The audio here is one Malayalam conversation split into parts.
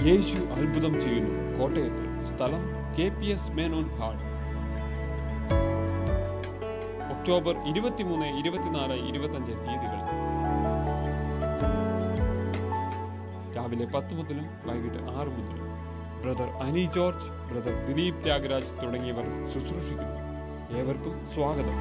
യേശു അത്ഭുതം ചെയ്യുന്നു കോട്ടയത്ത് സ്ഥലം K P S Menon hall October ഇരുപത്തിമൂന്ന് ഇരുപത്തിനാല് ഇരുപത്തഞ്ച് തീയതികൾ രാവിലെ പത്ത് മുതലും വൈകിട്ട് ആറ് മുതലും brother Ani George brother Dileep Thyagaraj തുടങ്ങിയവർ ശുശ്രൂഷിക്കുന്നു ഏവർക്കും സ്വാഗതം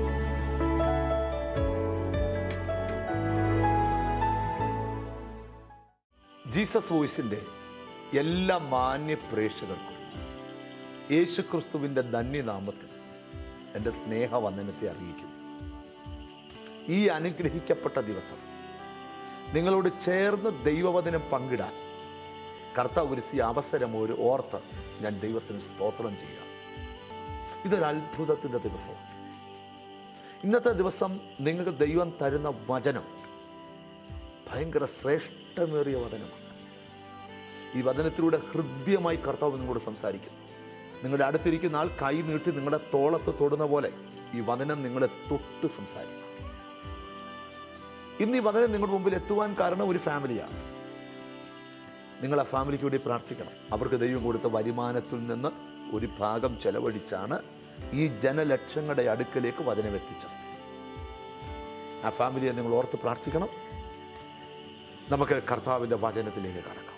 ജീസസ് വോയിസിൻ്റെ എല്ലാ മാന്യ പ്രേക്ഷകർക്കും യേശുക്രിസ്തുവിൻ്റെ ധന്യനാമത്തിൽ എൻ്റെ സ്നേഹവന്ദനത്തെ അറിയിക്കുന്നു ഈ അനുഗ്രഹിക്കപ്പെട്ട ദിവസം നിങ്ങളോട് ചേർന്ന് ദൈവവചനം പങ്കിടാൻ കർത്താവ് ഒരുക്കിയ അവസരം ഒരു ഓർത്ത് ഞാൻ ദൈവത്തിന് സ്തോത്രം ചെയ്യുക ഇതൊരു അത്ഭുതത്തിൻ്റെ ദിവസമാണ് ഇന്നത്തെ ദിവസം നിങ്ങൾക്ക് ദൈവം തരുന്ന വചനം ഭയങ്കര ശ്രേഷ്ഠമേറിയ വചനമാണ് ഈ വചനത്തിലൂടെ ഹൃദ്യമായി കർത്താവ് നിങ്ങളോട് സംസാരിക്കുന്നു നിങ്ങളുടെ അടുത്തിരിക്കുന്ന ആൾ കൈ നീട്ടി നിങ്ങളുടെ തോളത്ത് തൊടുന്ന പോലെ ഈ വചനം നിങ്ങളെ തൊട്ട് സംസാരിക്കും ഇന്ന് ഈ വചനം നിങ്ങളുടെ മുമ്പിൽ എത്തുവാൻ കാരണം ഒരു ഫാമിലിയാണ് നിങ്ങൾ ആ ഫാമിലിക്ക് വേണ്ടി പ്രാർത്ഥിക്കണം അവർക്ക് ദൈവം കൊടുത്ത വരുമാനത്തിൽ നിന്ന് ഒരു ഭാഗം ചെലവഴിച്ചാണ് ഈ ജനലക്ഷങ്ങളുടെ അടുക്കലേക്ക് വചനം എത്തിച്ചത് ആ ഫാമിലിയെ നിങ്ങൾ ഓർത്ത് പ്രാർത്ഥിക്കണം നമുക്ക് കർത്താവിൻ്റെ വചനത്തിലേക്ക് കടക്കാം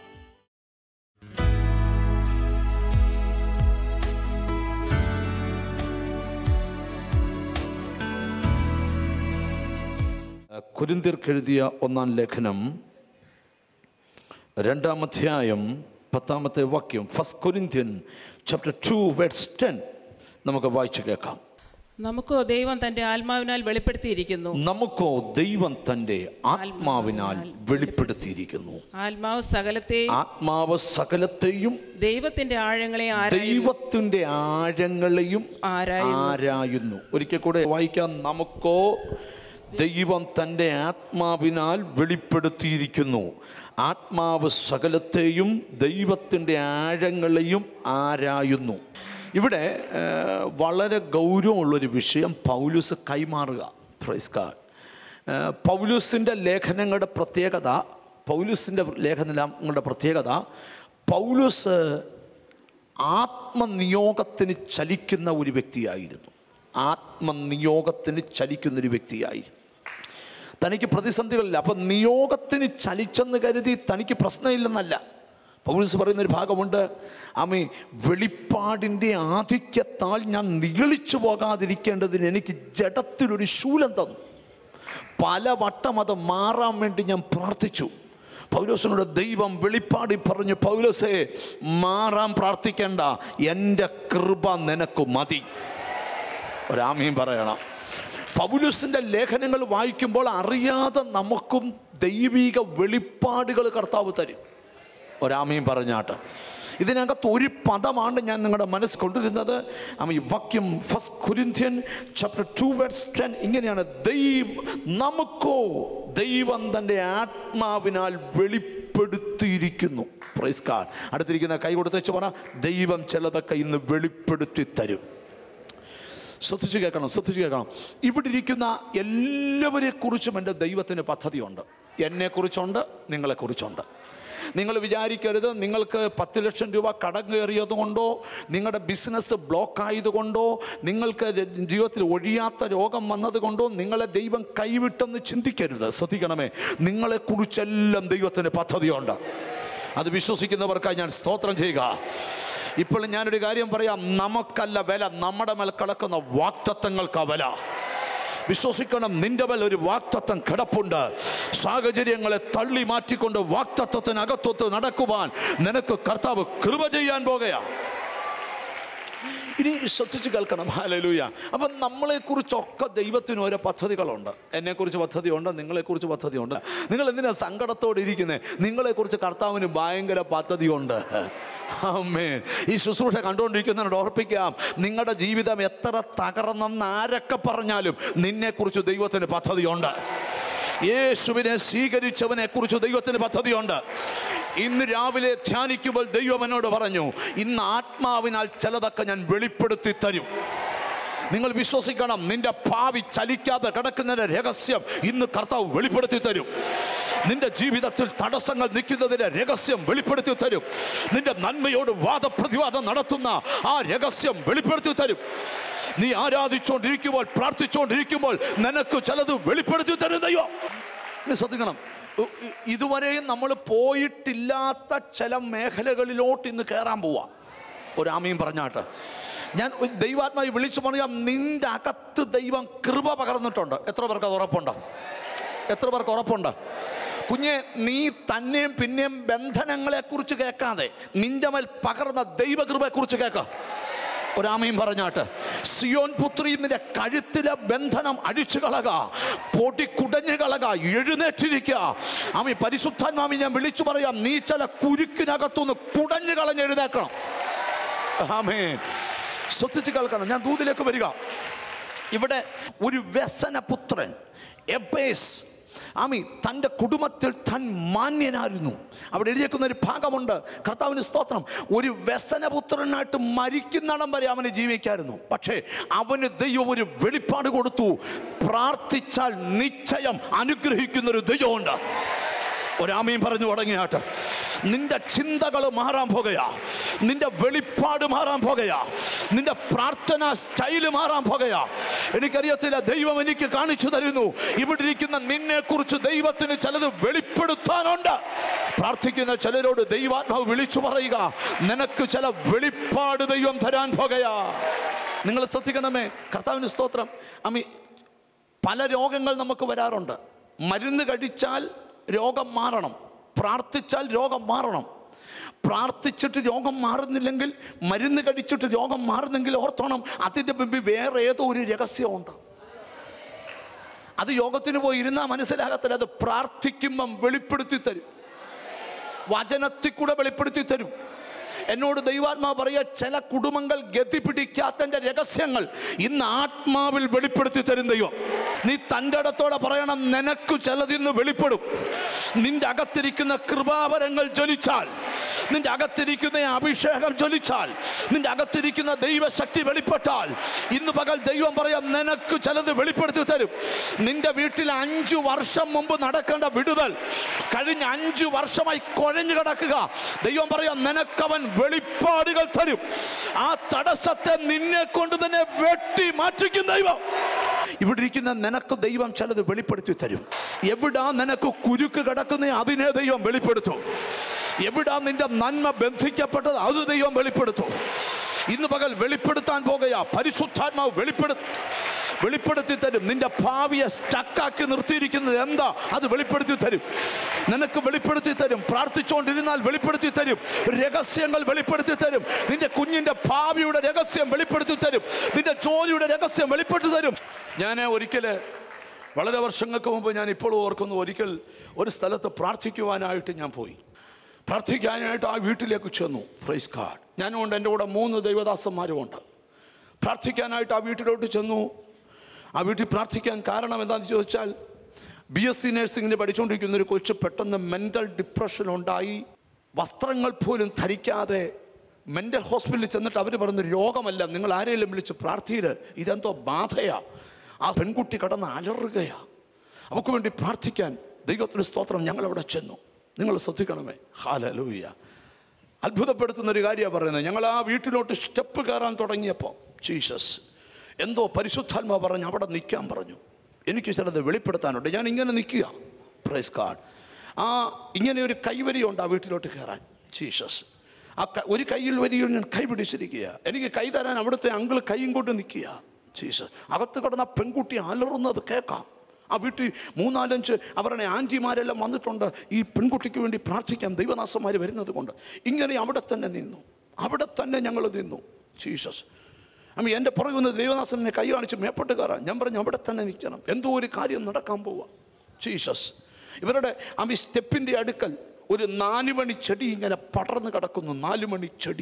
കുരിന്തിർക്കെഴുതിയ ഒന്നാം ലേഖനം രണ്ടാം അധ്യായം പത്താമത്തെ വാക്യം first Corinthian chapter two words ten നമുക്ക് വായിച്ചു കേൾക്കാം നമുക്കോ ദൈവം തന്റെ ആത്മാവിനാൽ വെളിപ്പെടുത്തിയിരിക്കുന്നു നമുക്കോ ദൈവം തൻ്റെ ആത്മാവിനാൽ വെളിപ്പെടുത്തിയിരിക്കുന്നു ആത്മാവ് സകലത്തെയും ആത്മാവ് സകലത്തെയും ദൈവത്തിന്റെ ആഴങ്ങളെ ആരായുന്നു ദൈവത്തിന്റെ ആഴങ്ങളെയും ആരായുന്നു. ആരായുന്നു ഒരിക്കൽ കൂടെ വായിക്കാം നമുക്കോ ദൈവം തൻ്റെ ആത്മാവിനാൽ വെളിപ്പെടുത്തിയിരിക്കുന്നു ആത്മാവ് സകലത്തെയും ദൈവത്തിൻ്റെ ആഴങ്ങളെയും ആരായുന്നു ഇവിടെ ആ, വളരെ ഗൗരവമുള്ളൊരു വിഷയം പൗലുസ് കൈമാറുക പ്രൈസ് കാർഡ് പൗലുസിൻ്റെ ലേഖനങ്ങളുടെ പ്രത്യേകത പൗലുസിൻ്റെ ലേഖനങ്ങളുടെ പ്രത്യേകത പൗലുസ് ആത്മനിയോഗത്തിന് ചലിക്കുന്ന ഒരു വ്യക്തിയായിരുന്നു ആത്മനിയോഗത്തിന് ചലിക്കുന്ന ഒരു വ്യക്തിയായിരുന്നു തനിക്ക് പ്രതിസന്ധികളില്ല അപ്പം നിയോഗത്തിന് ചലിച്ചെന്ന് കരുതി തനിക്ക് പ്രശ്നമില്ലെന്നല്ല പൗലൂസ് പറയുന്ന ഒരു ഭാഗമുണ്ട് ആമി വെളിപ്പാടിൻ്റെ ആധിക്യത്താൽ ഞാൻ നിഗളിച്ചു പോകാതിരിക്കേണ്ടതിന് എനിക്ക് ജഡത്തിലൊരു ശൂലം തന്നു പല വട്ടം അത് മാറാൻ വേണ്ടി ഞാൻ പ്രാർത്ഥിച്ചു പൗലോസിനോട് ദൈവം വെളിപ്പാടി പറഞ്ഞു പൗലോസേ മാറാൻ പ്രാർത്ഥിക്കേണ്ട എൻ്റെ കൃപ നിനക്ക് മതി ഒരാമയും പറയണം പൗലുസിൻ്റെ ലേഖനങ്ങൾ വായിക്കുമ്പോൾ അറിയാതെ നമുക്കും ദൈവിക വെളിപ്പാടുകൾ കർത്താവ് തരും ഒരാമയും പറഞ്ഞാട്ട് ഇതിനകത്ത് ഒരു പദമാണ് ഞാൻ നിങ്ങളുടെ മനസ്സ് കൊണ്ടിരുന്നത് അമ്മ ഈ വാക്യം first Corinthian chapter two words ten ഇങ്ങനെയാണ് ദൈവ നമുക്കോ ദൈവം തൻ്റെ ആത്മാവിനാൽ വെളിപ്പെടുത്തിയിരിക്കുന്നു പ്രൈസ് കാർഡ് അടുത്തിരിക്കുന്ന കൈ കൊടുത്ത് വെച്ച് പറ ദൈവം ചിലതൊക്കെ ഇന്ന് വെളിപ്പെടുത്തി തരും ശ്രദ്ധിച്ച് കേൾക്കണം ശ്രദ്ധിച്ച് കേൾക്കണം ഇവിടെ ഇരിക്കുന്ന എല്ലാവരെ കുറിച്ചും എൻ്റെ ദൈവത്തിന് പദ്ധതിയുണ്ട് എന്നെക്കുറിച്ചുണ്ട് നിങ്ങളെക്കുറിച്ചുണ്ട് നിങ്ങൾ വിചാരിക്കരുത് നിങ്ങൾക്ക് പത്ത് ലക്ഷം രൂപ കടം കയറിയത് കൊണ്ടോ നിങ്ങളുടെ ബിസിനസ് ബ്ലോക്ക് ആയതുകൊണ്ടോ നിങ്ങൾക്ക് ര- ജീവിതത്തിൽ ഒഴിയാത്ത രോഗം വന്നതുകൊണ്ടോ നിങ്ങളെ ദൈവം കൈവിട്ടെന്ന് ചിന്തിക്കരുത് ശ്രദ്ധിക്കണമേ നിങ്ങളെക്കുറിച്ചെല്ലാം ദൈവത്തിന് പദ്ധതിയുണ്ട് അത് വിശ്വസിക്കുന്നവർക്കായി ഞാൻ സ്തോത്രം ചെയ്യുക ഇപ്പോൾ ഞാനൊരു കാര്യം പറയാം നമുക്കല്ല വില നമ്മുടെ മേൽ കിടക്കുന്ന വാക്തത്വങ്ങൾക്കാ വില വിശ്വസിക്കണം നിന്റെ മേൽ ഒരു വാക്തത്വം കിടപ്പുണ്ട് സാഹചര്യങ്ങളെ തള്ളി മാറ്റിക്കൊണ്ട് വാക്തത്വത്തിനകത്തൊത്ത് നടക്കുവാൻ നിനക്ക് കർത്താവ് കൃപ ചെയ്യാൻ പോകുകയാ ഇനി ശ്രദ്ധിച്ച് കേൾക്കണം ഹാലലൂയ അപ്പം നമ്മളെക്കുറിച്ചൊക്കെ ദൈവത്തിന് ഓരോ പദ്ധതികളുണ്ട് എന്നെക്കുറിച്ച് പദ്ധതിയുണ്ട് നിങ്ങളെക്കുറിച്ച് പദ്ധതിയുണ്ട് നിങ്ങൾ എന്തിനാ സങ്കടത്തോടെ ഇരിക്കുന്നത് നിങ്ങളെക്കുറിച്ച് കർത്താവിന് ഭയങ്കര പദ്ധതിയുണ്ട് അമ്മേ ഈ ശുശ്രൂഷ കണ്ടുകൊണ്ടിരിക്കുന്നതിനോട് ഓർപ്പിക്കാം നിങ്ങളുടെ ജീവിതം എത്ര തകർന്നെന്ന് ആരൊക്കെ പറഞ്ഞാലും നിന്നെക്കുറിച്ച് ദൈവത്തിന് പദ്ധതിയുണ്ട് യേശുവിനെ സ്വീകരിച്ചവനെ കുറിച്ച് ദൈവത്തിന് പദ്ധതിയുണ്ട് ഇന്ന് രാവിലെ ധ്യാനിക്കുമ്പോൾ ദൈവം എന്നോട് പറഞ്ഞു ഇന്ന് ആത്മാവിനാൽ ചിലതൊക്കെ ഞാൻ വെളിപ്പെടുത്തി തരും നിങ്ങൾ വിശ്വസിക്കണം നിന്റെ ഭാവി ചലിക്കാതെ കിടക്കുന്നതിന്റെ രഹസ്യം ഇന്ന് കർത്താവ് വെളിപ്പെടുത്തി തരും നിന്റെ ജീവിതത്തിൽ തടസ്സങ്ങൾ നിൽക്കുന്നതിന്റെ രഹസ്യം വെളിപ്പെടുത്തി തരും നിന്റെ നന്മയോട് വാദപ്രതിവാദം നടത്തുന്ന ആ രഹസ്യം വെളിപ്പെടുത്തി തരും നീ ആരാധിച്ചുകൊണ്ടിരിക്കുമ്പോൾ പ്രാർത്ഥിച്ചുകൊണ്ടിരിക്കുമ്പോൾ നിനക്ക് ചിലത് വെളിപ്പെടുത്തി തരും ദൈവം നീ ശ്രദ്ധിക്കണം ഇ- ഇ- ഇതുവരെയും നമ്മൾ പോയിട്ടില്ലാത്ത ചില മേഖലകളിലോട്ട് ഇന്ന് കയറാൻ പോവാ ഒരു ആമയും പറഞ്ഞാട്ട് ഞാൻ ഒരു ദൈവാത്മാവി വിളിച്ചു പറയാം നിന്റെ അകത്ത് ദൈവം കൃപ പകർന്നിട്ടുണ്ട് എത്ര പേർക്ക് അത് ഉറപ്പുണ്ട് എത്ര പേർക്ക് ഉറപ്പുണ്ട് കുഞ്ഞെ നീ തന്നെയും പിന്നെയും ബന്ധനങ്ങളെ കുറിച്ച് കേൾക്കാതെ നിന്റെ മേൽ പകർന്ന ദൈവകൃപയെ കുറിച്ച് കേൾക്ക ഒരാമയും പറഞ്ഞാട്ട് സിയോൻ പുത്രി നിന്റെ കഴുത്തിലെ ബന്ധനം അടിച്ചു കളക പൊടി കുടഞ്ഞു കളക എഴുന്നേറ്റിരിക്കുക ആമി പരിശുദ്ധാത്മാമി ഞാൻ വിളിച്ചു പറയാം നീ ചില കുരുക്കിനകത്തുനിന്ന് കുടഞ്ഞു കളഞ്ഞ് എഴുന്നേക്കണം ആമേൻ ശ്രദ്ധിച്ച് കേൾക്കണം ഞാൻ ദൂതിലേക്ക് വരിക ഇവിടെ ഒരു വ്യസനപുത്രൻ എബേസ് ആമി തൻ്റെ കുടുംബത്തിൽ താൻ മാന്യനായിരുന്നു അവിടെ എഴുതിയേക്കുന്ന ഒരു ഭാഗമുണ്ട് കർത്താവിന് സ്തോത്രം ഒരു വ്യസനപുത്രനായിട്ട് മരിക്കുന്നിടം വരെ അവന് ജീവിക്കായിരുന്നു പക്ഷേ അവന് ദൈവം ഒരു വെളിപ്പാട് കൊടുത്തു പ്രാർത്ഥിച്ചാൽ നിശ്ചയം അനുഗ്രഹിക്കുന്ന ഒരു ദൈവമുണ്ട് ഒരാമയും പറഞ്ഞു തുടങ്ങിയാട്ട് നിന്റെ ചിന്തകൾ മാറാൻ പോകുകയാ നിന്റെ വെളിപ്പാട് മാറാൻ പോകുകയാ നിന്റെ പ്രാർത്ഥന സ്റ്റൈല് മാറാൻ പോകുകയാ എനിക്കറിയത്തില്ല ദൈവം എനിക്ക് കാണിച്ചു തരുന്നു ഇവിടെ ഇരിക്കുന്ന നിന്നെ കുറിച്ച് ദൈവത്തിന് ചിലത് വെളിപ്പെടുത്താനുണ്ട് പ്രാർത്ഥിക്കുന്ന ചിലരോട് ദൈവാത്മാവ് വിളിച്ചു പറയുക നിനക്ക് ചില വെളിപ്പാട് ദൈവം തരാൻ പോകുകയാ നിങ്ങൾ ശ്രദ്ധിക്കണമേ കർത്താവിന് സ്തോത്രം അമ്മി പല രോഗങ്ങൾ നമുക്ക് വരാറുണ്ട് മരുന്ന് കഴിച്ചാൽ രോഗം മാറണം പ്രാർത്ഥിച്ചാൽ രോഗം മാറണം പ്രാർത്ഥിച്ചിട്ട് രോഗം മാറുന്നില്ലെങ്കിൽ മരുന്ന് കഴിച്ചിട്ട് രോഗം മാറുന്നെങ്കിൽ ഓർത്തോണം അതിൻ്റെ മുമ്പിൽ വേറെ ഏതോ ഒരു രഹസ്യമുണ്ട് അത് യോഗത്തിന് പോയി ഇരുന്നാൽ മനസ്സിലാകത്തില്ല അത് പ്രാർത്ഥിക്കുമ്പം വെളിപ്പെടുത്തി തരും വചനത്തിൽ കൂടെ വെളിപ്പെടുത്തി തരും എന്നോട് ദൈവാത്മാവ് പറയുക ചില കുടുംബങ്ങൾ ഗതി പിടിക്കാത്തതിൻ്റെ രഹസ്യങ്ങൾ ഇന്ന് ആത്മാവിൽ വെളിപ്പെടുത്തി തരും ദൈവം നീ തൻ്റെ ഇടത്തോടെ പറയണം നിനക്ക് ചിലതിന്ന് വെളിപ്പെടും നിന്റെ അകത്തിരിക്കുന്ന കൃപാവരങ്ങൾ ജ്വലിച്ചാൽ നിന്റെ അകത്തിരിക്കുന്ന അഭിഷേകം ജ്വലിച്ചാൽ നിന്റെ അകത്തിരിക്കുന്ന ദൈവശക്തി വെളിപ്പെട്ടാൽ ഇന്ന് പകൽ ദൈവം പറയാം നിനക്ക് ചിലത് വെളിപ്പെടുത്തി തരും നിന്റെ വീട്ടിൽ അഞ്ചു വർഷം മുമ്പ് നടക്കേണ്ട വിടുതൽ കഴിഞ്ഞ അഞ്ചു വർഷമായി കുഴഞ്ഞു കിടക്കുക ദൈവം പറയാം നിനക്കവൻ വെളിപ്പാടുകൾ തരും ആ തടസ്സത്തെ നിന്നെ കൊണ്ട് തന്നെ വെട്ടി മാറ്റിക്കും ദൈവം ഇവിടെ ഇരിക്കുന്ന നിനക്ക് ദൈവം ചിലത് വെളിപ്പെടുത്തി തരും എവിടാ നിനക്ക് കുരുക്ക് കിടക്കുന്ന അതിനെ ദൈവം വെളിപ്പെടുത്തും എവിടാ നിന്റെ നന്മ ബന്ധിക്കപ്പെട്ടത് അത് ദൈവം വെളിപ്പെടുത്തും ഇന്ന് പകൽ വെളിപ്പെടുത്താൻ പോകുകയാ പരിശുദ്ധാത്മാവ് വെളിപ്പെടു വെളിപ്പെടുത്തി തരും നിന്റെ ഭാവിയെ സ്റ്റക്കാക്കി നിർത്തിയിരിക്കുന്നത് എന്താ അത് വെളിപ്പെടുത്തി തരും നിനക്ക് വെളിപ്പെടുത്തി തരും പ്രാർത്ഥിച്ചുകൊണ്ടിരുന്നാൽ വെളിപ്പെടുത്തി തരും രഹസ്യങ്ങൾ വെളിപ്പെടുത്തി തരും നിന്റെ കുഞ്ഞിന്റെ ഭാവിയുടെ രഹസ്യം വെളിപ്പെടുത്തി തരും നിന്റെ ജോലിയുടെ രഹസ്യം വെളിപ്പെടുത്തി തരും ഞാൻ ഒരിക്കല് വളരെ വർഷങ്ങൾക്ക് മുമ്പ് ഞാൻ ഇപ്പോൾ ഓർക്കുന്നു ഒരിക്കൽ ഒരു സ്ഥലത്ത് പ്രാർത്ഥിക്കുവാനായിട്ട് ഞാൻ പോയി പ്രാർത്ഥിക്കാനായിട്ട് ആ വീട്ടിലേക്ക് ചെന്നു പ്രൈസ് കാർഡ് ഞാനുമുണ്ട് എൻ്റെ കൂടെ മൂന്ന് ദൈവദാസന്മാരുമുണ്ട് പ്രാർത്ഥിക്കാനായിട്ട് ആ വീട്ടിലോട്ട് ചെന്നു ആ വീട്ടിൽ പ്രാർത്ഥിക്കാൻ കാരണം എന്താണെന്ന് ചോദിച്ചാൽ ബി എസ് സി നഴ്സിംഗിന് പഠിച്ചുകൊണ്ടിരിക്കുന്ന ഒരു കൊച്ചു പെട്ടെന്ന് മെൻ്റൽ ഡിപ്രഷൻ ഉണ്ടായി വസ്ത്രങ്ങൾ പോലും ധരിക്കാതെ മെൻ്റൽ ഹോസ്പിറ്റലിൽ ചെന്നിട്ട് അവർ പറയുന്ന രോഗമല്ല നിങ്ങൾ ആരെങ്കിലും വിളിച്ച് പ്രാർത്ഥിയത് ഇതെന്തോ ബാധയാ ആ പെൺകുട്ടി കടന്ന് അലറുകയാ അവർക്ക് വേണ്ടി പ്രാർത്ഥിക്കാൻ ദൈവത്തിന് സ്തോത്രം ഞങ്ങളവിടെ ചെന്നു നിങ്ങൾ ശ്രദ്ധിക്കണമേ ഹാലലൂയ അത്ഭുതപ്പെടുത്തുന്ന ഒരു കാര്യമാണ് പറയുന്നത് ഞങ്ങൾ ആ വീട്ടിലോട്ട് സ്റ്റെപ്പ് കയറാൻ തുടങ്ങിയപ്പോൾ ജീസസ് എന്തോ പരിശുദ്ധാത്മാ പറഞ്ഞു അവിടെ നിൽക്കാൻ പറഞ്ഞു എനിക്ക് ചിലത് വെളിപ്പെടുത്താനുണ്ട് ഞാൻ ഇങ്ങനെ നിൽക്കുക പ്രൈസ് കാർഡ് ആ ഇങ്ങനെ ഒരു കൈവരിയുണ്ട് ആ വീട്ടിലോട്ട് കയറാൻ ജീസസ് ആ ക- ഒരു കയ്യിൽ വരിയിൽ ഞാൻ കൈ പിടിച്ചിരിക്കുക എനിക്ക് കൈ തരാൻ അവിടുത്തെ അങ്കിൾ കൈയും കൊണ്ട് നിൽക്കുക ജീസസ് അകത്ത് കിടന്ന ആ പെൺകുട്ടി അലറുന്നത് കേൾക്കാം ആ വീട്ടിൽ മൂന്നാലഞ്ച് അവരുടെ ആൻറ്റിമാരെല്ലാം വന്നിട്ടുണ്ട് ഈ പെൺകുട്ടിക്ക് വേണ്ടി പ്രാർത്ഥിക്കാം ദൈവദാസന്മാർ വരുന്നത് കൊണ്ട് ഇങ്ങനെ അവിടെ തന്നെ നിന്നു അവിടെ തന്നെ ഞങ്ങൾ നിന്നു ജീസസ് അമ്മ എൻ്റെ പുറകെ വന്ന് ദൈവദാസനെ കൈ കാണിച്ച് മേപ്പോട്ട് കയറാം ഞാൻ പറഞ്ഞു അവിടെ തന്നെ നിൽക്കണം എന്തോ ഒരു കാര്യം നടക്കാൻ പോവാ ജീസസ് ഇവരുടെ അമ്മ സ്റ്റെപ്പിൻ്റെ അടുക്കൽ ഒരു നാലുമണി ചെടി ഇങ്ങനെ പടർന്ന് കിടക്കുന്നു നാലുമണി ചെടി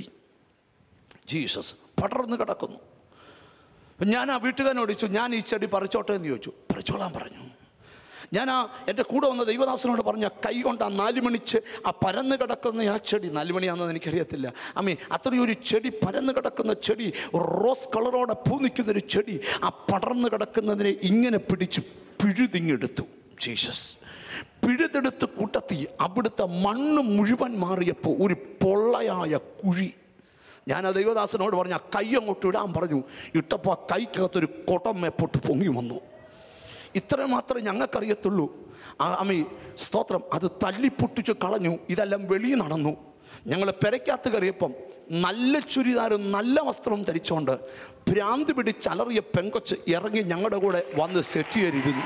ജീസസ് പടർന്ന് കിടക്കുന്നു അപ്പം ഞാൻ ആ വീട്ടുകാരനോട് ചോദിച്ചു ഞാൻ ഈ ചെടി പറിച്ചോട്ടെ എന്ന് ചോദിച്ചു പറിച്ചോളാൻ പറഞ്ഞു ഞാൻ ആ എൻ്റെ കൂടെ വന്ന ദൈവദാസനോട് പറഞ്ഞ കൈ കൊണ്ട് ആ നാലുമണിച്ച് ആ പരന്ന് കിടക്കുന്ന ആ ചെടി നാലുമണിയാണെന്ന് എനിക്കറിയത്തില്ല അമ്മേ അത്രയും ഒരു ചെടി പരന്ന് കിടക്കുന്ന ചെടി റോസ് കളറോടെ പൂ നിൽക്കുന്ന ഒരു ചെടി ആ പടർന്ന് കിടക്കുന്നതിനെ ഇങ്ങനെ പിടിച്ച് പിഴുതിങ്ങെടുത്തു ജീസസ് പിഴുതെടുത്ത് കണ്ടെത്തി അവിടുത്തെ മണ്ണ് മുഴുവൻ മാറിയപ്പോൾ ഒരു പൊള്ളയായ കുഴി ഞാൻ ആ ദൈവദാസനോട് പറഞ്ഞു ആ കൈ അങ്ങോട്ട് ഇടാൻ പറഞ്ഞു ഇട്ടപ്പോൾ ആ കൈക്കകത്തൊരു കൊടമ്മ പൊട്ട് പൊങ്ങി വന്നു ഇത്ര മാത്രമേ ഞങ്ങൾക്കറിയത്തുള്ളൂ ആ അമ്മി സ്തോത്രം അത് തല്ലിപ്പൊട്ടിച്ച് കളഞ്ഞു ഇതെല്ലാം വെളിയിൽ നടന്നു ഞങ്ങൾ പെരയ്ക്കകത്ത് കയറിയപ്പം നല്ല ചുരിദാരും നല്ല വസ്ത്രവും ധരിച്ചുകൊണ്ട് ഭ്രാന്തി പിടിച്ചലറിയ പെങ്കൊച്ച് ഇറങ്ങി ഞങ്ങളുടെ കൂടെ വന്ന് സെറ്റ് ചെയ്തിരുന്നു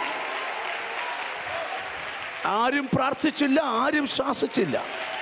ആരും പ്രാർത്ഥിച്ചില്ല ആരും ശ്വാസിച്ചില്ല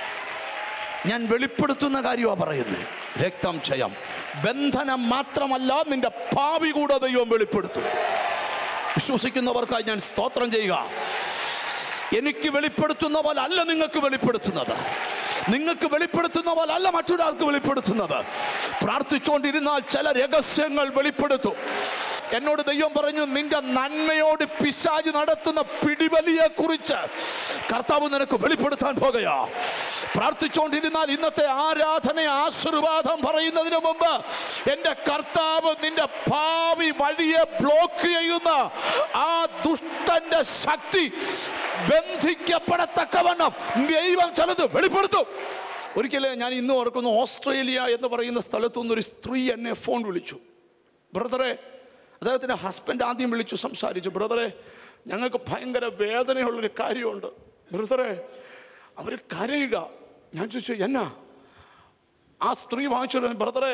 ഞാൻ വെളിപ്പെടുത്തുന്ന കാര്യമാണ് പറയുന്നത് രക്തം ക്ഷയം ബന്ധനം മാത്രമല്ല നിന്റെ ഭാവി കൂടെ ദൈവം വെളിപ്പെടുത്തും വിശ്വസിക്കുന്നവർക്കായി ഞാൻ സ്തോത്രം ചെയ്യുക എനിക്ക് വെളിപ്പെടുത്തുന്ന പോലെ അല്ല നിങ്ങൾക്ക് വെളിപ്പെടുത്തുന്നത് നിങ്ങൾക്ക് വെളിപ്പെടുത്തുന്ന പോലെ അല്ല മറ്റൊരാൾക്ക് വെളിപ്പെടുത്തുന്നത് പ്രാർത്ഥിച്ചുകൊണ്ടിരുന്നാൽ ചില രഹസ്യങ്ങൾ വെളിപ്പെടുത്തും എന്നോട് ദൈവം പറഞ്ഞു നിന്റെ നന്മയോട് പിശാജ് നടത്തുന്ന പിടിവലിയെ കുറിച്ച് കർത്താവ് നിനക്ക് വെളിപ്പെടുത്താൻ പോകുകയാ പ്രാർത്ഥിച്ചുകൊണ്ടിരുന്നാൽ ഇന്നത്തെ ആരാധന ആശീർവാദം പറയുന്നതിന് മുമ്പ് എൻ്റെ കർത്താവ് നിന്റെ ഭാവി വഴിയെ ബ്ലോക്ക് ചെയ്യുന്ന ആ ദുഷ്ടന്റെ ശക്തി ബന്ധിക്കപ്പെടത്തക്കവണ്ണം ദൈവം ചിലത് വെളിപ്പെടുത്തും ഒരിക്കലും ഞാൻ ഇന്ന് ഓർക്കുന്നു ഓസ്ട്രേലിയ എന്ന് പറയുന്ന സ്ഥലത്തു നിന്നൊരു സ്ത്രീ എന്നെ ഫോൺ വിളിച്ചു ബ്രദറെ അദ്ദേഹത്തിൻ്റെ ഹസ്ബൻഡ് ആദ്യം വിളിച്ചു സംസാരിച്ചു ബ്രദറെ ഞങ്ങൾക്ക് ഭയങ്കര വേദനയുള്ളൊരു കാര്യമുണ്ട് ബ്രദറെ അവർ കരയുക ഞാൻ ചോദിച്ചു എന്നാ ആ സ്ത്രീ വാങ്ങിച്ചു ബ്രദറെ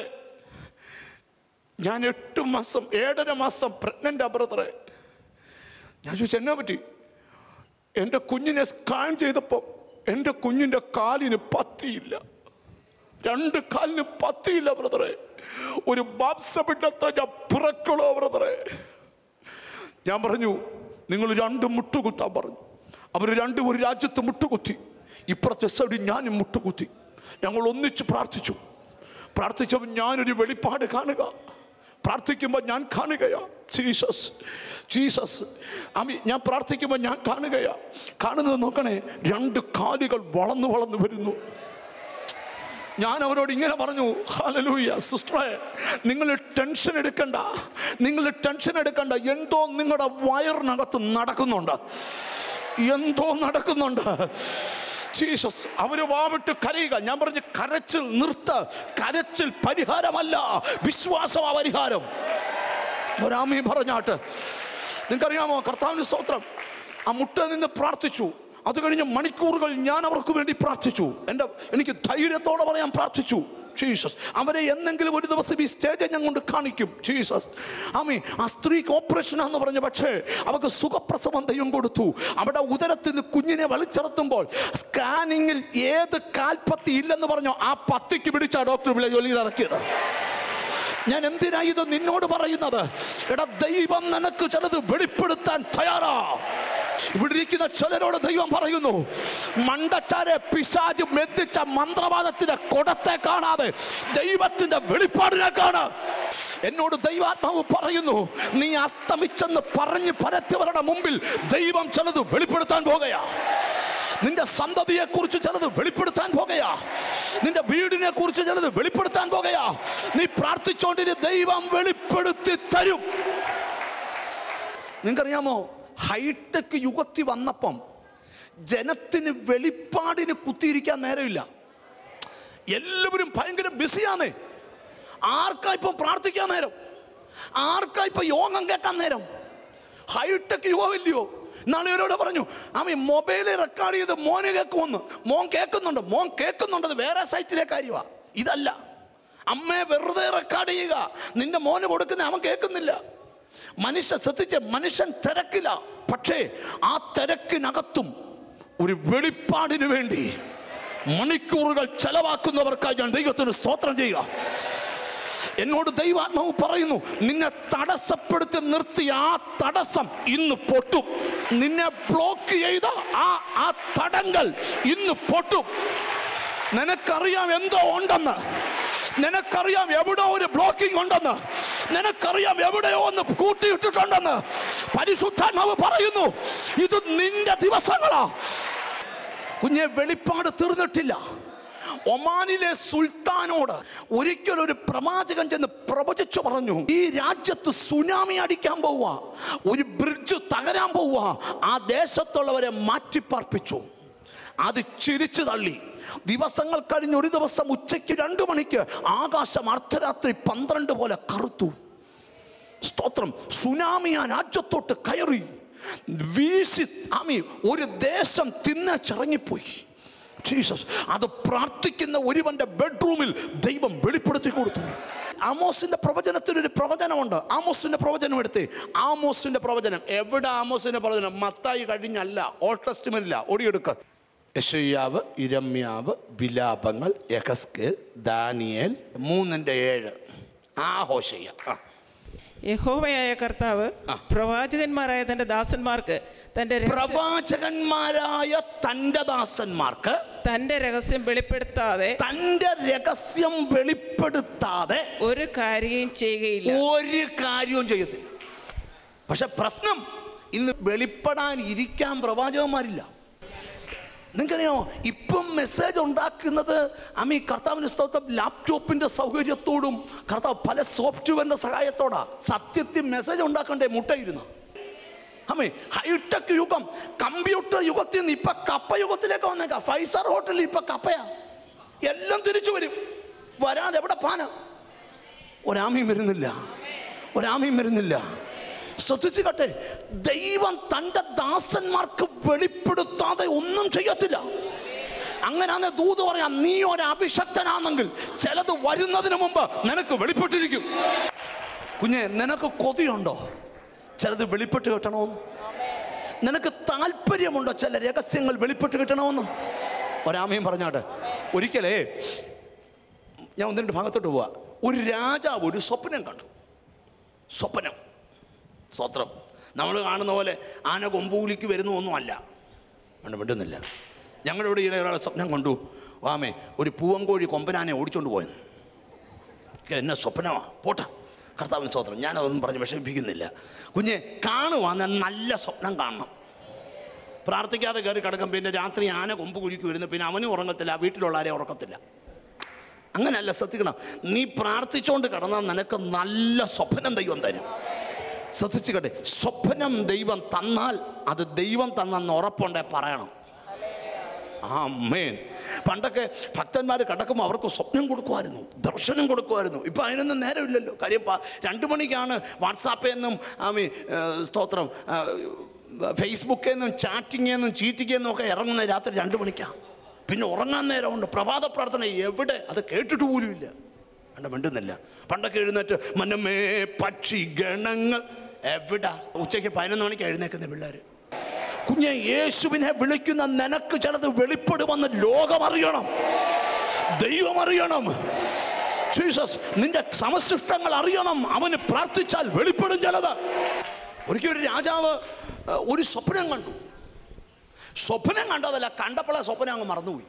ഞാൻ എട്ട് മാസം ഏഴര മാസം പ്രഗ്നൻ്റാ ബ്രദറെ ഞാൻ ചോദിച്ചു എന്നാ പറ്റി എൻ്റെ കുഞ്ഞിനെ സ്കാൻ ചെയ്തപ്പോൾ എൻ്റെ കുഞ്ഞിൻ്റെ കാലിന് പത്തിയില്ല രണ്ട് കാലിന് പത്തിയില്ല ബ്രദറെ ഒരു മാംസപിണ്ടത്തെ ഞാൻ പിറക്കളോ ബ്രദറെ ഞാൻ പറഞ്ഞു നിങ്ങൾ രണ്ട് മുട്ടുകുത്താൻ പറഞ്ഞു അവർ രണ്ടും ഒരു രാജ്യത്ത് മുട്ടുകുത്തി ഇപ്പുറത്തെ സൈഡിൽ ഞാനും മുട്ടുകുത്തി ഞങ്ങൾ ഒന്നിച്ച് പ്രാർത്ഥിച്ചു പ്രാർത്ഥിച്ചപ്പോൾ ഞാനൊരു വെളിപ്പാട് കാണുക പ്രാർത്ഥിക്കുമ്പോൾ ഞാൻ കാണുകയാ ജീസസ് ജീസസ് അമ്മി ഞാൻ പ്രാർത്ഥിക്കുമ്പോൾ ഞാൻ കാണുകയാ കാണുന്നത് നോക്കണേ രണ്ട് കാലുകൾ വളർന്നു വളർന്നു വരുന്നു ഞാൻ അവരോട് ഇങ്ങനെ പറഞ്ഞു ഹലലൂയ സിസ്റ്ററെ നിങ്ങൾ ടെൻഷൻ എടുക്കണ്ട നിങ്ങൾ ടെൻഷൻ എടുക്കണ്ട എന്തോ നിങ്ങളുടെ വയറിനകത്ത് നടക്കുന്നുണ്ട് എന്തോ നടക്കുന്നുണ്ട് ജീസസ് അവര് വാവിട്ട് കരയുക ഞാൻ പറഞ്ഞു കരച്ചിൽ നിർത്ത് കരച്ചിൽ പരിഹാരമല്ല വിശ്വാസമാ പരിഹാരം ഒരാമി പറഞ്ഞാട്ട് നിങ്ങൾക്കറിയാമോ കർത്താവിന് സ്തോത്രം ആ മുട്ട നിന്ന് പ്രാർത്ഥിച്ചു അത് കഴിഞ്ഞ് മണിക്കൂറുകൾ ഞാൻ അവർക്ക് വേണ്ടി പ്രാർത്ഥിച്ചു എൻ്റെ എനിക്ക് ധൈര്യത്തോടെ പറയാൻ പ്രാർത്ഥിച്ചു ജീസസ് അവരെ എന്നെങ്കിലും ഒരു ദിവസം ഈ സ്റ്റേജ് ഞാൻ കൊണ്ട് കാണിക്കും ജീസസ് ആമി ആ സ്ത്രീക്ക് ഓപ്പറേഷൻ എന്ന് പറഞ്ഞു പക്ഷേ അവർക്ക് സുഖപ്രസവം ദൈവം കൊടുത്തു അവിടെ ഉദരത്തിൽ നിന്ന് കുഞ്ഞിനെ വലിച്ചിറത്തുമ്പോൾ സ്കാനിങ്ങിൽ ഏത് കാൽപ്പത്തി ഇല്ലെന്ന് പറഞ്ഞു ആ പത്തിക്ക് പിടിച്ച ഡോക്ടർ വിളി ജോലിയിൽ ഇറക്കിയത് ഞാൻ എന്തിനാ ഇത് നിന്നോട് പറയുന്നത് എടാ ദൈവം നിനക്ക് ചിലത് വെളിപ്പെടുത്താൻ തയ്യാറാ ഇവിടെ ഇരിക്കുന്ന ചിലരോട് ദൈവം പറയുന്നു മണ്ടച്ചാരെ പിശാജ് മെത്തിച്ച മന്ത്രവാദത്തിന്റെ കൊടത്തെ കാണാതെ ദൈവത്തിന്റെ വെളിപ്പാടിനെ കാണാ എന്നോട് ദൈവാത്മാവ് പറയുന്നു നീ അസ്തമിച്ചെന്ന് പറഞ്ഞ് പരത്തിയവരുടെ മുമ്പിൽ ദൈവം ചിലത് വെളിപ്പെടുത്താൻ പോകുകയാ നിന്റെ സന്തതിയെ കുറിച്ച് ചിലത് വെളിപ്പെടുത്താൻ പോകുകയാ നിന്റെ വീടിനെ കുറിച്ച് ചിലത് വെളിപ്പെടുത്താൻ പോകുകയാ നീ പ്രാർത്ഥിച്ചോണ്ടിന് ദൈവം വെളിപ്പെടുത്തി തരും നിങ്ങൾക്കറിയാമോ ഹൈടെക് യുഗത്തി വന്നപ്പം ജനത്തിന് വെളിപ്പാടിന് കുത്തിയിരിക്കാൻ നേരമില്ല എല്ലാവരും ഭയങ്കര ബിസിയാന്നേ ആർക്കാ ഇപ്പം പ്രാർത്ഥിക്കാൻ നേരം ആർക്കാ ഇപ്പം യോഗം കേൾക്കാൻ നേരം ഹൈടെക് യുഗമില്ലയോ നാളെ ഇവരോട് പറഞ്ഞു ആമി മൊബൈലിൽ റെക്കോർഡ് ചെയ്ത് മോന് കേൾക്കുമെന്ന് മോൻ കേൾക്കുന്നുണ്ട് മോൻ കേൾക്കുന്നുണ്ട് അത് വേറെ സൈറ്റിലെ കാര്യമാണ് ഇതല്ല അമ്മയെ വെറുതെ റെക്കോർഡ് ചെയ്യുക നിന്റെ മോന് കൊടുക്കുന്ന അവൻ കേൾക്കുന്നില്ല മനുഷ്യ ശ്രദ്ധിച്ച് മനുഷ്യൻ തിരക്കില്ല പക്ഷേ ആ തിരക്കിനകത്തും ഒരു വെളിപ്പാടിന് വേണ്ടി മണിക്കൂറുകൾ ചെലവാക്കുന്നവർക്കായി ഞാൻ ദൈവത്തിന് സ്തോത്രം ചെയ്യുക എന്നോട് ദൈവാത്മാവ് പറയുന്നു നിന്നെ തടസ്സപ്പെടുത്തി നിർത്തിയ ആ തടസ്സം ഇന്ന് പൊട്ടും നിന്നെ ബ്ലോക്ക് ചെയ്ത ആ ആ തടങ്കൽ ഇന്ന് പൊട്ടും നിനക്കറിയാം എന്തോ ഉണ്ടെന്ന് നിനക്കറിയാം എവിടെ ഒരു ബ്ലോക്കിംഗ് ഉണ്ടെന്ന് നിനക്കറിയാം എവിടെയോ ഒന്ന് കൂട്ടിയിട്ടിട്ടുണ്ടെന്ന് പരിശുദ്ധാത്മാവ് പറയുന്നു ഇത് നിന്റെ ദിവസങ്ങളാ കുഞ്ഞെ വെളിപ്പാട് തീർന്നിട്ടില്ല ഒമാനിലെ സുൽത്താനോട് ഒരിക്കൽ ഒരു പ്രവാചകൻ ചെന്ന് പ്രവചിച്ചു പറഞ്ഞു ഈ രാജ്യത്ത് സുനാമി അടിക്കാൻ പോവുക ഒരു ബ്രിഡ്ജ് തകരാൻ പോവുക ആ ദേശത്തുള്ളവരെ മാറ്റിപ്പാർപ്പിച്ചു അത് ചിരിച്ചു തള്ളി ദിവസങ്ങൾ കഴിഞ്ഞ് ഒരു ദിവസം ഉച്ചയ്ക്ക് രണ്ടു മണിക്ക് ആകാശം അർദ്ധരാത്രി പന്ത്രണ്ട് പോലെ കറുത്തു സ്തോത്രം സുനാമി ആ രാജ്യത്തോട്ട് കയറി വീശി ആമി ഒരു ദേശം തിന്നച്ചിറങ്ങിപ്പോയി ജീസസ് അത് പ്രാർത്ഥിക്കുന്ന ഒരുവന്റെ ബെഡ്റൂമിൽ ദൈവം വെളിപ്പെടുത്തി കൊടുത്തു ആമോസിന്റെ പ്രവചനത്തിന് ഒരു പ്രവചനമുണ്ട് ആമോസിന്റെ പ്രവചനം എടുത്ത് ആമോസിന്റെ പ്രവചനം എവിടെ ആമോസിന്റെ പ്രവചനം മത്തായി കഴിഞ്ഞല്ല ഓൾഡ് ടെസ്റ്റ്മെന്റില്ല ഓടിയെടുക്ക യശയ്യാവ് ഇരമ്യാവ് വിലാപങ്ങൾ യഹസ്കേൽ ദാനിയേൽ മൂന്നിന്റെ ഏഴ് ആ ഹോശയ്യ ആ യഹോവയായ കർത്താവ് പ്രവാചകന്മാരായ തന്റെ ദാസന്മാർക്ക് തന്റെ രഹസ്യ- പ്രവാചകന്മാരായ തൻ്റെ ദാസന്മാർക്ക് തന്റെ രഹസ്യം വെളിപ്പെടുത്താതെ തൻ്റെ രഹസ്യം വെളിപ്പെടുത്താതെ ഒരു കാര്യവും ചെയ്യുകയില്ല ഒരു കാര്യവും ചെയ്യത്തില്ല പക്ഷെ പ്രശ്നം ഇന്ന് വെളിപ്പെടാൻ ഇരിക്കാൻ പ്രവാചകന്മാരില്ല നിങ്ങൾക്കറിയോ ഇപ്പം മെസ്സേജ് ഉണ്ടാക്കുന്നത് അമ്മീ കർത്താവിന് സ്തോത്രം ലാപ്ടോപ്പിന്റെ സൗകര്യത്തോടും കർത്താവ് പല സോഫ്റ്റ്വെയറിന്റെ സഹായത്തോടാ സത്യത്തിൽ മെസ്സേജ് ഉണ്ടാക്കണ്ടേ മുട്ടയിരുന്നു അമ്മേ ഹൈടെക് യുഗം കമ്പ്യൂട്ടർ യുഗത്തിൽ നിന്ന് ഇപ്പൊ കപ്പ യുഗത്തിലേക്ക് വന്നേക്കാം ഫൈവ് സ്റ്റാർ ഹോട്ടലിൽ ഇപ്പൊ കപ്പയാ എല്ലാം തിരിച്ചു വരും വരാതെ എവിടെ പാന ഒരാമയും വരുന്നില്ല ഒരാമയും വരുന്നില്ല ശ്രദ്ധിച്ചു കട്ടെ ദൈവം തൻ്റെ ദാസന്മാർക്ക് വെളിപ്പെടുത്താതെ ഒന്നും ചെയ്യത്തില്ല അങ്ങനെയാന്ന് ദൂത് പറയാം നീ ഒരു അഭിഷക്തനാണെങ്കിൽ ചിലത് വരുന്നതിന് മുമ്പ് നിനക്ക് വെളിപ്പെട്ടിരിക്കും കുഞ്ഞെ നിനക്ക് കൊതിയുണ്ടോ ചിലത് വെളിപ്പെട്ട് കിട്ടണമെന്ന് നിനക്ക് താല്പര്യമുണ്ടോ ചില രഹസ്യങ്ങൾ വെളിപ്പെട്ട് കിട്ടണമെന്ന് ഒരാമയും പറഞ്ഞാട്ട് ഒരിക്കലേ ഞാൻ ഒന്ന് രണ്ട് ഭാഗത്തോട്ട് പോവാ ഒരു രാജാവ് ഒരു സ്വപ്നം കണ്ടു സ്വപ്നം സ്വത്രം നമ്മൾ കാണുന്ന പോലെ ആന കൊമ്പൂലിക്ക് വരുന്ന ഒന്നുമല്ല വേണ്ട വിട്ടുന്നില്ല ഞങ്ങളുടെ ഇവിടെ ഈയിടെ ഒരാളെ സ്വപ്നം കണ്ടു വാമേ ഒരു പൂവങ്കോഴി കൊമ്പനാനെ ഓടിച്ചോണ്ട് പോയെന്ന് എന്നെ സ്വപ്നമാ പോട്ടെ കർത്താവിന് സ്വത്രം ഞാനതൊന്നും പറഞ്ഞ് വിഷമിപ്പിക്കുന്നില്ല കുഞ്ഞെ കാണുവാന്ന് നല്ല സ്വപ്നം കാണണം പ്രാർത്ഥിക്കാതെ കയറി കിടക്കും പിന്നെ രാത്രി ആന കൊമ്പ് കുലുക്കി വരുന്നു പിന്നെ അവനും ഉറങ്ങത്തില്ല വീട്ടിലുള്ള ആരെയും ഉറക്കത്തില്ല അങ്ങനെയല്ല ശ്രദ്ധിക്കണം നീ പ്രാർത്ഥിച്ചുകൊണ്ട് കിടന്നാൽ നിനക്ക് നല്ല സ്വപ്നം ദൈവം തരും ശ്രദ്ധിച്ചുകട്ടെ സ്വപ്നം ദൈവം തന്നാൽ അത് ദൈവം തന്നെന്ന് ഉറപ്പുണ്ടേ പറയണം ആ മേൻ പണ്ടൊക്കെ ഭക്തന്മാർ കിടക്കുമ്പോൾ അവർക്ക് സ്വപ്നം കൊടുക്കുമായിരുന്നു ദർശനം കൊടുക്കുമായിരുന്നു ഇപ്പം അതിനൊന്നും നേരമില്ലല്ലോ കാര്യം പ- രണ്ട് മണിക്കാണ് വാട്സാപ്പിൽ നിന്നും ആമി സ്തോത്രം ആ, ഫേസ്ബുക്കിൽ നിന്നും ചാറ്റിങ്ങിൽ നിന്നും ചീറ്റിങ്ങിൽ നിന്നും ഒക്കെ ഇറങ്ങുന്ന രാത്രി രണ്ട് മണിക്കാണ് പിന്നെ ഉറങ്ങാൻ നേരമുണ്ട് പ്രഭാത പ്രാർത്ഥന എവിടെ അത് കേട്ടിട്ട് പോലുമില്ല കണ്ട മിണ്ടുന്നില്ല പണ്ടൊക്കെ എഴുന്നേറ്റ് മന്നമേ പക്ഷി ഗണങ്ങൾ എവിടാ ഉച്ചയ്ക്ക് പതിനൊന്ന് മണിക്ക് എഴുന്നേക്കുന്ന പിള്ളേർ കുഞ്ഞെ യേശുവിനെ വിളിക്കുന്ന നിനക്ക് ചിലത് വെളിപ്പെടുമെന്ന് ലോകം അറിയണം ദൈവം അറിയണം ജീസസ് നിന്റെ സമശിഷ്ടങ്ങൾ അറിയണം അവന് പ്രാർത്ഥിച്ചാൽ വെളിപ്പെടും ചിലത് ഒരിക്കൽ ഒരു രാജാവ് ഏഹ്, ഒരു സ്വപ്നം കണ്ടു സ്വപ്നം കണ്ടതല്ല കണ്ടപ്പോഴേ സ്വപ്നം അങ്ങ് മറന്നുപോയി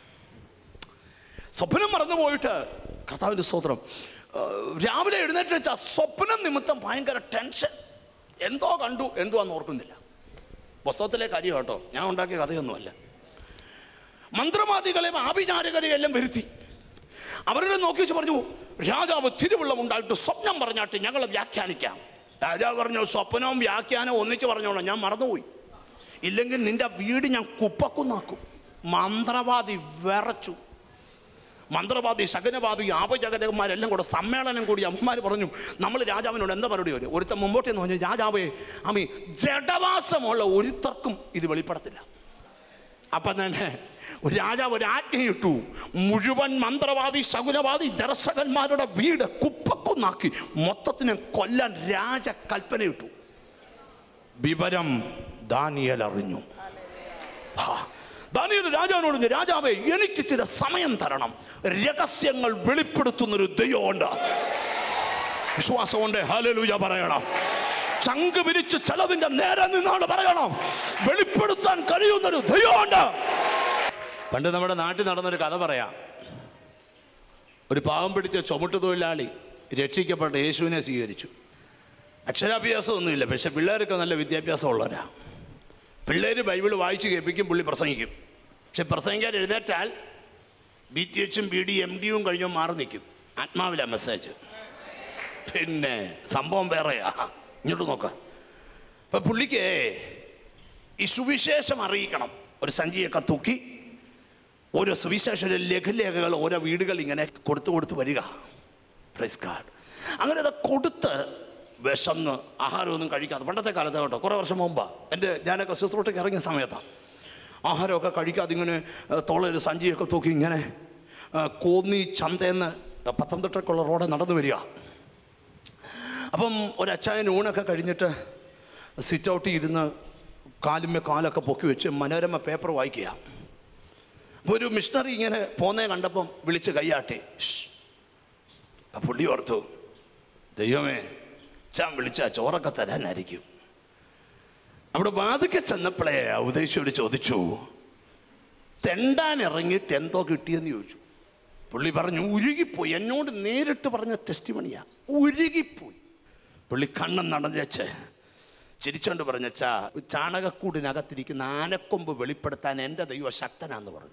സ്വപ്നം മറന്നുപോയിട്ട് കർത്താവിൻ്റെ സ്തോത്രം ഏഹ്, രാവിലെ എഴുന്നേറ്റ് വെച്ച സ്വപ്നം നിമിത്തം ഭയങ്കര ടെൻഷൻ എന്തോ കണ്ടു എന്തോ അന്ന് ഓർക്കുന്നില്ല പുസ്തകത്തിലെ കാര്യം കേട്ടോ ഞാൻ ഉണ്ടാക്കിയ കഥയൊന്നുമല്ല മന്ത്രവാദികളെയും ആഭിചാരകരെയും എല്ലാം വരുത്തി അവരുടെ നോക്കി വെച്ച് പറഞ്ഞു രാജാവ് തിരുവുള്ളം ഉണ്ടായിട്ട് സ്വപ്നം പറഞ്ഞാട്ട് ഞങ്ങൾ വ്യാഖ്യാനിക്കാം രാജാവ് പറഞ്ഞു സ്വപ്നവും വ്യാഖ്യാനവും ഒന്നിച്ച് പറഞ്ഞോളാം ഞാൻ മറന്നുപോയി ഇല്ലെങ്കിൽ നിന്റെ വീട് ഞാൻ കുപ്പക്കുന്നാക്കും മന്ത്രവാദി വിറച്ചു മന്ത്രവാദി ശകനവാദി ആപജഗതന്മാരെല്ലാം കൂടെ സമ്മേളനം കൂടി അമ്മമാർ പറഞ്ഞു നമ്മൾ രാജാവിനോട് എന്താ മറുപടി വരും ഒരുത്തൻ മുമ്പോട്ട് എന്ന് പറഞ്ഞു രാജാവേ അമ്മി ജഡവാസമുള്ള ഒരുത്തർക്കും ഇത് വെളിപ്പെടത്തില്ല അപ്പം തന്നെ ഒരു രാജാവ് ഒരു ആജ്ഞയിട്ടു മുഴുവൻ മന്ത്രവാദി ശകുനവാദി ദർശകന്മാരുടെ വീട് കുപ്പക്കുന്നാക്കി മൊത്തത്തിനെ കൊല്ലാൻ രാജകൽപ്പനയിട്ടു വിവരം ദാനിയൽ അറിഞ്ഞു ആ, ദാനിയേൽ രാജാവിനോട് പറഞ്ഞു, രാജാവേ എനിക്ക് ചില സമയം തരണം രഹസ്യങ്ങൾ വെളിപ്പെടുത്തുന്നൊരു ദൈവമുണ്ട് വിശ്വാസമുണ്ട് ഹലലൂയ പറയണം ചങ്ക് പിരിച്ച് ചിലതിന്റെ നേരെ നിന്നാണ് പറയണം വെളിപ്പെടുത്താൻ കഴിയുന്നൊരു ദൈവമുണ്ട് പണ്ട് നമ്മുടെ നാട്ടിൽ നടന്നൊരു കഥ പറയാം ഒരു പാവം പിടിച്ച ചുമട്ട് തൊഴിലാളി രക്ഷിക്കപ്പെട്ട് യേശുവിനെ സ്വീകരിച്ചു അക്ഷരാഭ്യാസമൊന്നുമില്ല പക്ഷെ പിള്ളേർക്ക് നല്ല വിദ്യാഭ്യാസം ഉള്ളവരാ പിള്ളേർ ബൈബിൾ വായിച്ച് കേൾപ്പിക്കും പുള്ളി പ്രസംഗിക്കും പക്ഷെ പ്രസംഗിക്കാൻ എഴുന്നേറ്റാൽ ബി ടി എച്ചും ബി ഡി എം ഡിയും കഴിഞ്ഞോ മാറി നിൽക്കും ആത്മാവില മെസ്സേജ് പിന്നെ സംഭവം വേറെയാ ഇങ്ങോട്ട് നോക്ക അപ്പം പുള്ളിക്ക് ഈ സുവിശേഷം അറിയിക്കണം ഒരു സഞ്ചിയൊക്കെ തൂക്കി ഓരോ സുവിശേഷ ലഘുലേഖകൾ ഓരോ വീടുകൾ ഇങ്ങനെ കൊടുത്തു കൊടുത്ത് വരിക പ്രൈസ് കാർഡ് അങ്ങനെ അത് കൊടുത്ത് വിശന്ന് ആഹാരമൊന്നും കഴിക്കാതെ പണ്ടത്തെ കാലത്ത് കേട്ടോ കുറേ വർഷം മുമ്പാണ് എൻ്റെ ഞാനൊക്കെ ശുശ്രൂഷയ്ക്ക് ഇറങ്ങിയ സമയത്താണ് ആഹാരമൊക്കെ കഴിക്കാതെ ഇങ്ങനെ തോളൊരു സഞ്ചിയൊക്കെ തൂക്കി ഇങ്ങനെ ആ, കോന്നി ചന്തയെന്ന് പത്തനംതിട്ടക്കുള്ള റോഡ് നടന്നു വരിക അപ്പം ഒരു അച്ചായൻ ഊണൊക്കെ കഴിഞ്ഞിട്ട് സിറ്റ് ഔട്ടിൽ ഇരുന്ന് കാലുമ്മേ കാലൊക്കെ പൊക്കി വെച്ച് മനോരമ പേപ്പർ വായിക്കുക അപ്പോൾ ഒരു മിഷണറി ഇങ്ങനെ പോന്നേ കണ്ടപ്പം വിളിച്ച് കൈയാട്ടി "ഷ്." ആ പുള്ളി ഓർത്തു ദൈവമേ ചാൻ വിളിച്ച ചോറൊക്കെ തരാനായിരിക്കും അവിടെ വാതിക്കെ ചെന്നപ്പോഴേ ഉപദേശിയോട് ചോദിച്ചു തെണ്ടാൻ ഇറങ്ങിയിട്ട് എന്തോ കിട്ടിയെന്ന് ചോദിച്ചു പുള്ളി പറഞ്ഞു ഉരുകിപ്പോയി എന്നോട് നേരിട്ട് പറഞ്ഞ ടെസ്റ്റ് മണിയാ ഉരുകിപ്പോയി പുള്ളി കണ്ണും നടന്നേച്ച് ചിരിച്ചോണ്ട് പറഞ്ഞച്ചാ ചാണകക്കൂടിനകത്തിരിക്കുന്ന ആനക്കൊമ്പ് വെളിപ്പെടുത്താൻ എൻ്റെ ദൈവം ശക്തനാന്ന് പറഞ്ഞു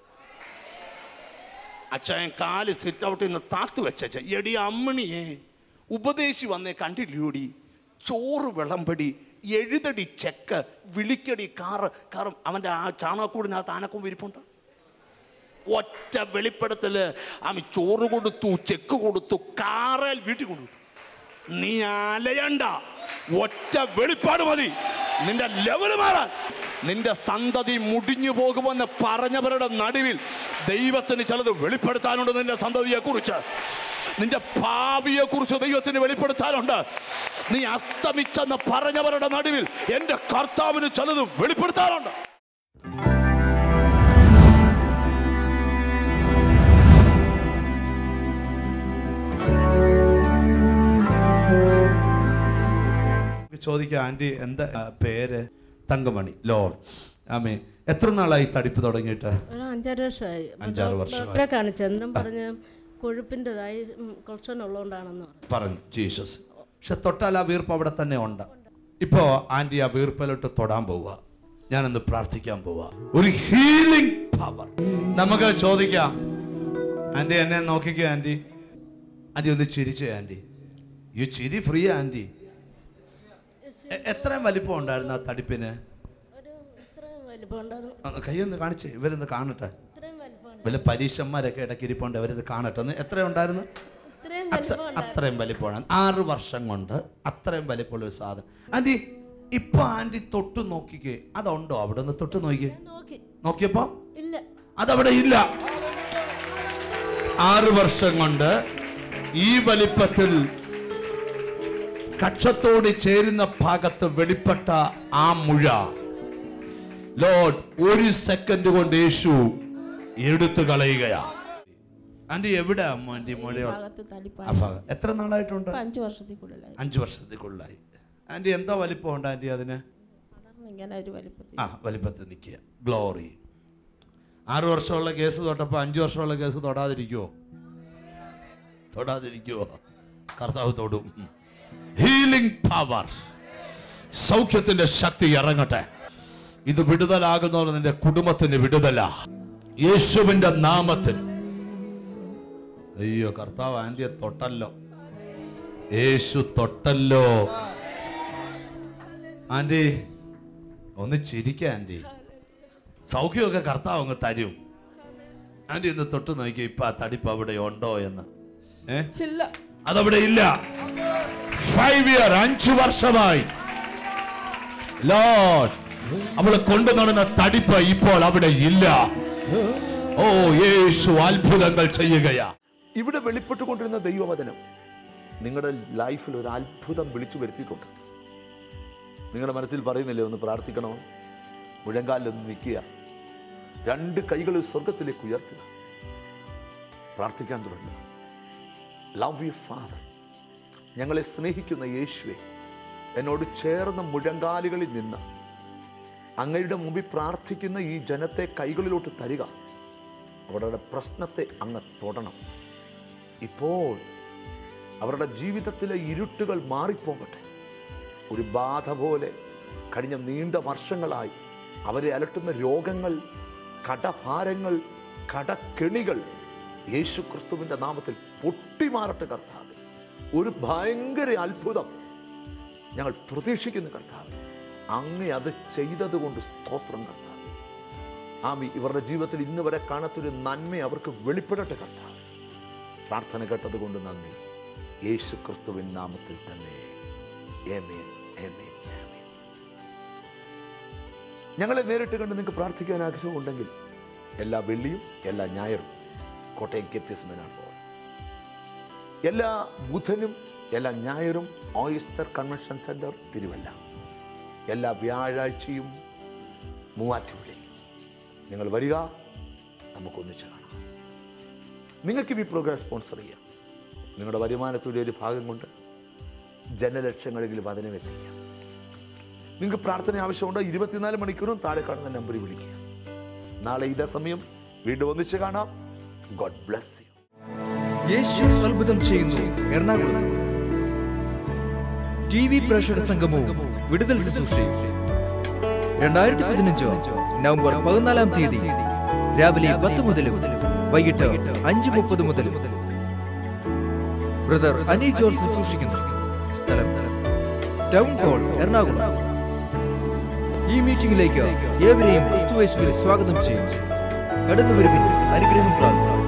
അച്ഛൻ കാല് സിറ്റ് ഔട്ടിൽ നിന്ന് താത്തു വെച്ച എടി അമ്മണിയെ ഉപദേശി വന്നേ കണ്ടില്ലൂടി ചോറ് വിളമ്പടി എഴുതടി ചെക്ക് വിളിക്കടി കാറ് കാറും അവൻ്റെ ആ ചാണകക്കൂടിനകത്ത് ആനക്കൊമ്പ് ഇരിപ്പുണ്ട് ഒറ്റ വെളിപ്പെടുത്തല് അവൻ ചോറ് കൊടുത്തു ചെക്ക് കൊടുത്തു കാറേൽ വീട്ടിൽ കൊണ്ടുപോയി നീ അലയണ്ട ഒറ്റ വെളിപ്പാട് മതി നിന്റെ ലെവല് മാറാൻ നിന്റെ സന്തതി മുടിഞ്ഞു പോകുമെന്ന് പറഞ്ഞവരുടെ നടുവിൽ ദൈവത്തിന് ചിലത് വെളിപ്പെടുത്താനുണ്ട് നിന്റെ സന്തതിയെ കുറിച്ച് നിന്റെ ഭാവിയെ കുറിച്ച് ദൈവത്തിന് വെളിപ്പെടുത്താനുണ്ട് നീ അസ്തമിച്ചെന്ന് പറഞ്ഞവരുടെ നടുവിൽ എൻ്റെ കർത്താവിന് ചിലത് വെളിപ്പെടുത്താനുണ്ട് ചോദിക്കാം ആൻറ്റി എന്താ ആ, പേര് തങ്കമണി ലോൺ ആമേ എത്ര നാളായി തടിപ്പ് തുടങ്ങിയിട്ട് ഒരു അഞ്ചാറ് വർഷമായി അഞ്ചാറ് വർഷമായി. ഡോക്ടറെ കാണിച്ചു എന്നിട്ടും പറഞ്ഞ് കൊഴുപ്പിൻ്റെതായി കൊളസ്ട്രോൾ ഉള്ളതുകൊണ്ടാണെന്ന് പറഞ്ഞു പറഞ്ഞു ജീസസ് പക്ഷെ തൊട്ടാൽ ആ വീർപ്പ് അവിടെ തന്നെ ഉണ്ട് ഇപ്പോ ആന്റി ആ വീർപ്പിലോട്ട് തൊടാൻ പോവുക ഞാനൊന്ന് പ്രാർത്ഥിക്കാൻ പോവുക ഒരു ഹീലിംഗ് പവർ നമുക്ക് ചോദിക്കാം ആന്റി എന്നെ നോക്കിക്കോ ആന്റി ആന്റി ഒന്ന് ചിരിച്ചേ ആന്റി ഈ ചിരി ഫ്രീ ആന്റി എ- എത്രയും വലിപ്പം ഉണ്ടായിരുന്നു ആ തടിപ്പിന് ഒരു ഇത്രയും വലിപ്പം ഉണ്ടായിരുന്നു ഒന്ന് കൈയൊന്ന് കാണിച്ചേ ഇവരൊന്ന് കാണട്ടെ ഇത്രയും വലിപ്പം ഉണ്ട് വല്ല പരീക്ഷന്മാരൊക്കെ ഇടയ്ക്ക് ഇരിപ്പുണ്ട് അവരിത് കാണട്ടെ ഒന്ന് എത്ര ഉണ്ടായിരുന്നു ഇത്രയും അത്ര- വലിപ്പം ഉണ്ടായിരുന്നു അത്രയും വലിപ്പമാണ് ആറ് വർഷം കൊണ്ട് അത്രയും വലിപ്പമുള്ള ഒരു സാധനം ആന്റി ഇപ്പൊ ആന്റി തൊട്ട് നോക്കിക്കേ അതുണ്ടോ അവിടെ ഒന്ന് തൊട്ട് നോക്കിക്കേ ഞാൻ നോക്കി നോക്കിയപ്പോ ഇല്ല അതവിടെ ഇല്ല ആറ് വർഷം കൊണ്ട് ഈ വലിപ്പത്തിൽ കക്ഷത്തോട് ചേരുന്ന ഭാഗത്ത് വെളിപ്പെട്ട ആ മുഴ ലോഡ് ഒരു സെക്കൻഡ് കൊണ്ട് യേശു എടുത്തു കളയുകയാ ആന്റി എവിടെ ആന്റി മുഴയോ ഭാഗത്ത് തടിപ്പാ ആ ഭാഗം എത്ര നാളായിട്ടുണ്ട് ഇപ്പൊ അഞ്ചു വർഷത്തിൽ കൂടുതലായി അഞ്ചു വർഷത്തേക്കുള്ളായി ആന്റി എന്താ വലിപ്പമുണ്ട് ആന്റി അതിന് വളർന്ന് ഇങ്ങനെ ഒരു വലിപ്പത്തിൽ ആ വലിപ്പത്തിൽ നിൽക്കുക ഗ്ലോറി ആറ് വർഷമുള്ള കേസ് തൊട്ടപ്പോൾ അഞ്ചു വർഷമുള്ള കേസ് തൊടാതിരിക്കുവോ തൊടാതിരിക്കുവോ കർത്താവ് തൊടും ഹീലിംഗ് പവർ സൗഖ്യത്തിന്റെ ശക്തി ഇറങ്ങട്ടെ ഇത് വിടുതലാകുന്ന നിന്റെ കുടുംബത്തിന് വിടുതല യേശുവിന്റെ നാമത്തിൽ അയ്യോ കർത്താവ് ആന്റിയെ തൊട്ടല്ലോ യേശു തൊട്ടല്ലോ ആന്റി ഒന്ന് ചിരിക്ക ആന്റി സൗഖ്യമൊക്കെ കർത്താവ് അങ്ങ് തരും ആന്റി ഒന്ന് തൊട്ട് നോക്കി ഇപ്പൊ ആ തടിപ്പ് അവിടെ ഉണ്ടോ എന്ന് ഏ ഇല്ല അതവിടെ ഇല്ല ഫൈവ് ഇയർ അഞ്ചു വർഷമായി ലോഡ് അവള് കൊണ്ടു നടന്ന തടിപ്പ് ഇപ്പോൾ അവിടെ ഇല്ല ഓ യേശു അത്ഭുതങ്ങൾ ചെയ്യുകയാ ഇവിടെ വെളിപ്പെട്ടുകൊണ്ടിരുന്ന ദൈവവചനം നിങ്ങളുടെ ലൈഫിൽ ഒരു അത്ഭുതം വിളിച്ചു വരുത്തിയിട്ടുണ്ട് നിങ്ങളുടെ മനസ്സിൽ പറയുന്നില്ലേ ഒന്ന് പ്രാർത്ഥിക്കണോ മുഴങ്കാലിലൊന്ന് നിൽക്കുക രണ്ട് കൈകൾ സ്വർഗത്തിലേക്ക് ഉയർത്തുക പ്രാർത്ഥിക്കാൻ തുടങ്ങുക ലവ് യു ഫാദർ ഞങ്ങളെ സ്നേഹിക്കുന്ന യേശുവെ എന്നോട് ചേർന്ന മുഴങ്കാലുകളിൽ നിന്ന് അങ്ങയുടെ മുമ്പിൽ പ്രാർത്ഥിക്കുന്ന ഈ ജനത്തെ കൈകളിലോട്ട് തരിക അവരുടെ പ്രശ്നത്തെ അങ്ങ് തൊടണം ഇപ്പോൾ അവരുടെ ജീവിതത്തിലെ ഇരുട്ടുകൾ മാറിപ്പോകട്ടെ ഒരു ബാധ പോലെ കഴിഞ്ഞ നീണ്ട വർഷങ്ങളായി അവരെ അലട്ടുന്ന രോഗങ്ങൾ കടഭാരങ്ങൾ കടക്കെണികൾ യേശു ക്രിസ്തുവിൻ്റെ നാമത്തിൽ പൊട്ടിമാറട്ടെ കർത്താവ് ഒരു ഭയങ്കര അത്ഭുതം ഞങ്ങൾ പ്രതീക്ഷിക്കുന്ന കർത്താവ് അങ്ങേ അത് ചെയ്തത് കൊണ്ട് സ്തോത്രം കർത്താവ് ആമി ഇവരുടെ ജീവിതത്തിൽ ഇന്ന് വരെ കാണാത്തൊരു നന്മ അവർക്ക് വെളിപ്പെടട്ടെ കർത്താവ് പ്രാർത്ഥന കേട്ടത് കൊണ്ട് നന്ദി യേശു ക്രിസ്തുവിൻ നാമത്തിൽ തന്നെ ഏമേൻ ഏമേൻ ഏമേൻ ഞങ്ങളെ നേരിട്ട് കണ്ട് നിങ്ങൾക്ക് പ്രാർത്ഥിക്കാൻ ആഗ്രഹമുണ്ടെങ്കിൽ എല്ലാ വെള്ളിയും എല്ലാ ഞായറും കോട്ടയം കെ പി എസ് മെനാണ് ഹോൾ എല്ലാ ബുധനും എല്ലാ ഞായറും ഓയിസ്റ്റർ കൺവെൻഷൻ സെൻറ്റർ തിരുവല്ല എല്ലാ വ്യാഴാഴ്ചയും മൂവാറ്റുപുഴ നിങ്ങൾ വരിക നമുക്കൊന്നിച്ച് കാണാം നിങ്ങൾക്ക് ഈ പ്രോഗ്രാം സ്പോൺസർ ചെയ്യാം നിങ്ങളുടെ വരുമാനത്തിൻ്റെ ഒരു ഭാഗം കൊണ്ട് ജനലക്ഷങ്ങളിൽ വചനം എത്തിക്കാം നിങ്ങൾക്ക് പ്രാർത്ഥന ആവശ്യമുണ്ടോ ഇരുപത്തിനാല് മണിക്കൂറും താഴെ കാണുന്ന നമ്പറിൽ വിളിക്കുക നാളെ ഇതേ സമയം വീണ്ടും ഒന്നിച്ച് കാണാം ഗോഡ് ബ്ലസ് യു യേശു അത്ഭുതം ചെയ്യുന്നു എറണാകുളം ടി വി പ്രേക്ഷക സംഗമവും വിടുതൽ ശുശ്രൂഷയും രണ്ടായിരത്തി പതിനഞ്ച് നവംബർ പതിനാലാം തീയതി രാവിലെ പത്ത് മുതലും വൈകിട്ട് അഞ്ച് മുപ്പത് മുതലും ബ്രദർ അനി ജോർജ് ശുശ്രൂഷിക്കുന്നു സ്ഥലം ടൗൺ ഹാൾ എറണാകുളം ഈ മീറ്റിംഗിലേക്ക് ഏവരെയും ക്രിസ്തുവേശുവിൽ സ്വാഗതം ചെയ്യുന്നു കടന്നു വരുവിൻ അനുഗ്രഹം പ്രാപിക്കും